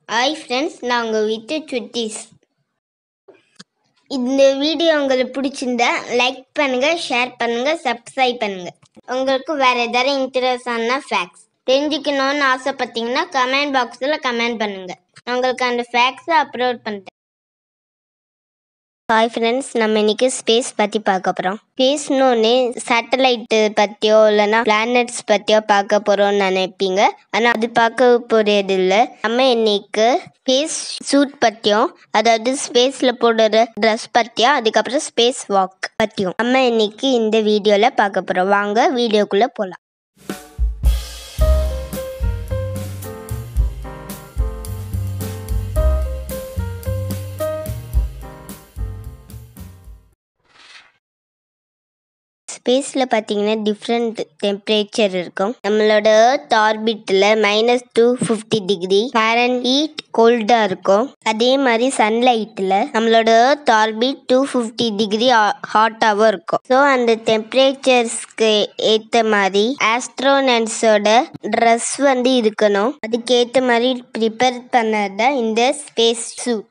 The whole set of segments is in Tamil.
ஹாய் ஃப்ரெண்ட்ஸ் நான் உங்கள் வீட்டு சுட்டீஸ் இந்த வீடியோ உங்களுக்கு பிடிச்சிருந்தா லைக் பண்ணுங்கள் ஷேர் பண்ணுங்கள் சப்ஸ்கிரைப் பண்ணுங்கள் உங்களுக்கு வேறு ஏதாவது இன்ட்ரெஸ்டான ஃபேக்ட்ஸ் தெரிஞ்சுக்கணும்னு ஆசைப்பட்டீங்கன்னா கமெண்ட் பாக்ஸில் கமெண்ட் பண்ணுங்கள் உங்களுக்கு அந்த ஃபேக்ட்ஸை அப்லோட் பண்ணிட்டேன் ஹாய் ஃப்ரெண்ட்ஸ் நம்ம இன்னைக்கு ஸ்பேஸ் பற்றி பார்க்க போகிறோம் ஸ்பேஸ்னு சேட்டலைட்டு பற்றியோ இல்லைன்னா பிளானட்ஸ் பற்றியோ பார்க்க போகிறோம்னு நினைப்பீங்க ஆனால் அது பார்க்க போகிறது இல்லை நம்ம இன்னைக்கு ஸ்பேஸ் சூட் பற்றியும் அதாவது ஸ்பேஸில் போடுற ட்ரெஸ் பற்றியும் அதுக்கப்புறம் ஸ்பேஸ் வாக் பற்றியும் நம்ம இன்னைக்கு இந்த வீடியோவில் பார்க்க போகிறோம் வாங்க வீடியோக்குள்ளே போகலாம் ஸ்பேஸில் பார்த்தீங்கன்னா டிஃப்ரெண்ட் டெம்பரேச்சர் இருக்கும் நம்மளோட எர்த் ஆர்பிட்டில் minus two fifty degree fahrenheit கோல்டாக இருக்கும் அதே மாதிரி சன்லைட்டில் நம்மளோட earth orbit two fifty degree ஹாட்டாகவும் இருக்கும் ஸோ அந்த டெம்பரேச்சர்ஸ்க்கு ஏற்ற மாதிரி ஆஸ்ட்ரோனட்ஸோட ட்ரெஸ் வந்து இருக்கணும் அதுக்கேற்ற மாதிரி ப்ரிப்பேர் பண்ணது தான் இந்த ஸ்பேஸ் சூட்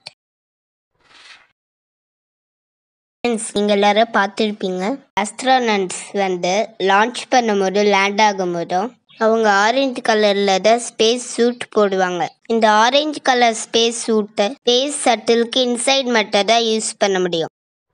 ஃப்ரெண்ட்ஸ் நீங்கள் எல்லாரும் பார்த்துருப்பீங்க அஸ்ட்ரானட்ஸ் வந்து லான்ச் பண்ணும்போது லேண்ட் ஆகும்போதும் அவங்க ஆரஞ்சு கலரில் தான் ஸ்பேஸ் சூட் போடுவாங்க இந்த ஆரஞ்சு கலர் ஸ்பேஸ் சூட்டை ஸ்பேஸ் சட்டிலுக்கு இன்சைட் மட்டும் தான் யூஸ் பண்ண முடியும்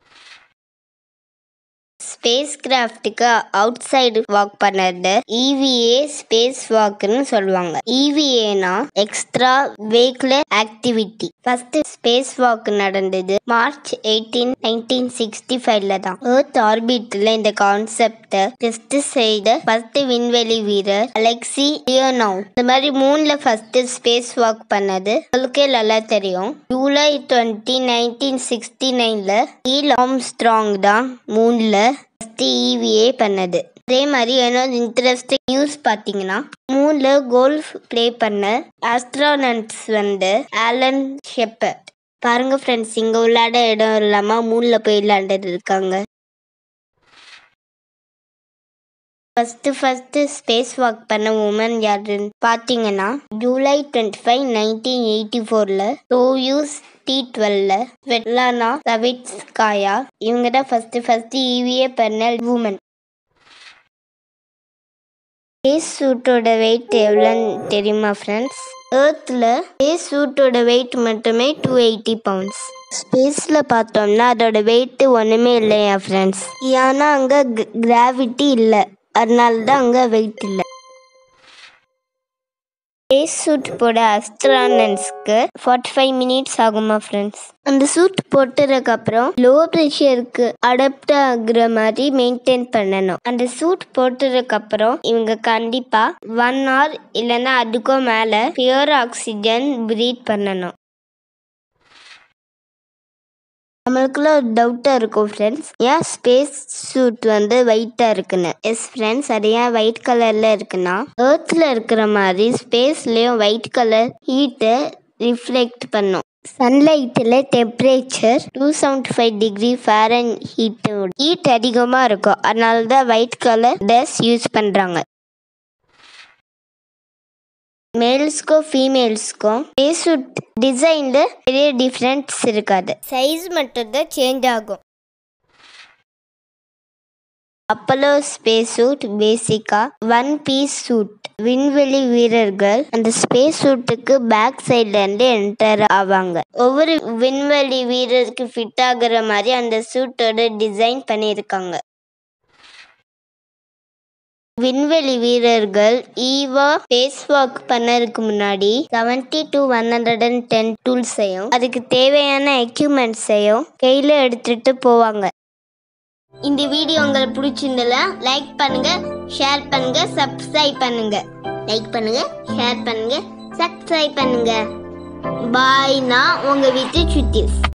ஸ்பேஸ் கிராஃப்ட்டுக்கு அவுட் சைடு வாக் பண்ணது இவிஏ ஸ்பேஸ் வாக்னு சொல்லுவாங்க இவிஏனா extra vehicular activity first space walk நடந்தது மார்ச் எயிட்டீன் நைன்டீன் சிக்ஸ்டி ஃபைவ்ல தான் எர்த் ஆர்பிட்ல இந்த கான்செப்டை டெஸ்ட் செய்த ஃபர்ஸ்ட் விண்வெளி வீரர் அலெக்சி லியோனோவ் இந்த மாதிரி மூணுல ஃபர்ஸ்ட் ஸ்பேஸ் வாக் பண்ணது உங்களுக்கே நல்லா தெரியும் ஜூலை டுவெண்ட்டி நைன்டீன் சிக்ஸ்டி நைன்ல ஈல் ஆம்ஸ்ட்ராங் தான் மூணுல ஃபஸ்ட்டு இவிஏ பண்ணது அதே மாதிரி என்னோட இன்ட்ரெஸ்டிங் நியூஸ் பார்த்தீங்கன்னா மூணில் கோல்ஃப் ப்ளே பண்ண ஆஸ்ட்ரானட்ஸ் வந்து ஆலன் ஷெப்பர்ட் பாருங்க ஃப்ரெண்ட்ஸ் இங்கே விளையாட இடம் இல்லாமல் மூணில் போய் விளையாண்டுட்டு இருக்காங்க ஃபஸ்ட்டு ஃபஸ்ட்டு ஸ்பேஸ் வாக் பண்ண உமன் யாருன்னு பார்த்தீங்கன்னா July twenty five nineteen eighty ஃபோரில் சோயூஸ் டி டுவெல்ல ஸ்வெட்லானா சவிட்ஸ்காயா இவங்க தான் ஃபஸ்ட்டு ஃபஸ்ட்டு இவிஏ பண்ண உமன் ஸ்பேஸ் சூட்டோட வெயிட் எவ்வளோன்னு தெரியுமா ஃப்ரெண்ட்ஸ் ஏர்த்தில் ஸ்பேஸ் சூட்டோட வெயிட் மட்டுமே டூ எயிட்டி பவுண்ட்ஸ் ஸ்பேஸில் பார்த்தோம்னா அதோட வெயிட் ஒன்றுமே இல்லையா ஃப்ரெண்ட்ஸ் ஏன்னா அங்கே கிராவிட்டி இல்லை அதனால தான் அங்கே வெயிட் இல்லை ஸ்பேஸ் சூட் போட அஸ்ட்ரானன்ஸ்க்கு ஃபார்ட்டி ஃபைவ் மினிட்ஸ் ஆகுமா ஃப்ரெண்ட்ஸ் அந்த சூட் போட்டதுக்கப்புறம் லோ ப்ரெஷருக்கு அடாப்ட் ஆகுற மாதிரி மெயின்டைன் பண்ணணும் அந்த சூட் போட்டதுக்கப்புறம் இவங்க கண்டிப்பாக ஒன் ஹவர் இல்லைன்னா அதுக்கும் மேலே பியூர் ஆக்சிஜன் ப்ரீத் பண்ணணும் நம்மளுக்குள்ள ஒரு டவுட்டாக இருக்கும் ஃப்ரெண்ட்ஸ் ஏன் ஸ்பேஸ் சூட் வந்து ஒயிட்டாக இருக்குன்னு எஸ் ஃப்ரெண்ட்ஸ் அது ஏன் ஒயிட் கலரில் இருக்குன்னா ஏர்த்தில் இருக்கிற மாதிரி ஸ்பேஸ்லேயும் ஒயிட் கலர் ஹீட்டை ரிஃப்ளெக்ட் பண்ணும் சன்லைட்டில் temperature two seventy five degree fahrenheit heat அதிகமாக இருக்கும் அதனால தான் ஒயிட் கலர் ட்ரெஸ் யூஸ் பண்ணுறாங்க மேல்ஸ்க்கும் ஃபீமேல்ஸ்க்கும் ஸ்பேஸ்சூட் டிசைனில் பெரிய டிஃப்ரென்ஸ் இருக்காது சைஸ் மட்டும்தான் சேஞ்ச் ஆகும் அப்பலோ ஸ்பேஸ் சூட் பேசிக்காக ஒன் பீஸ் சூட் விண்வெளி வீரர்கள் அந்த ஸ்பேஸ் சூட்டுக்கு பேக் சைட்லேருந்து என்டர் ஆவாங்க ஒவ்வொரு விண்வெளி வீரருக்கு ஃபிட் ஆகுற மாதிரி அந்த சூட்டோட டிசைன் பண்ணியிருக்காங்க விண்வெளி வீரர்கள் ஈவா ஸ்பேஸ் வாக் பண்ணதுக்கு முன்னாடி seventy two one hundred and ten டூல்ஸையும் அதுக்கு தேவையான எக்யூப்மெண்ட்ஸையும் கையில் எடுத்துட்டு போவாங்க இந்த வீடியோ உங்களுக்கு பிடிச்சிருந்தல லைக் பண்ணுங்க ஷேர் பண்ணுங்க சப்ஸ்கிரைப் பண்ணுங்க லைக் பண்ணுங்க ஷேர் பண்ணுங்க சப்ஸ்கிரைப் பண்ணுங்க பாய்னா உங்க வீட்டு சுட்டி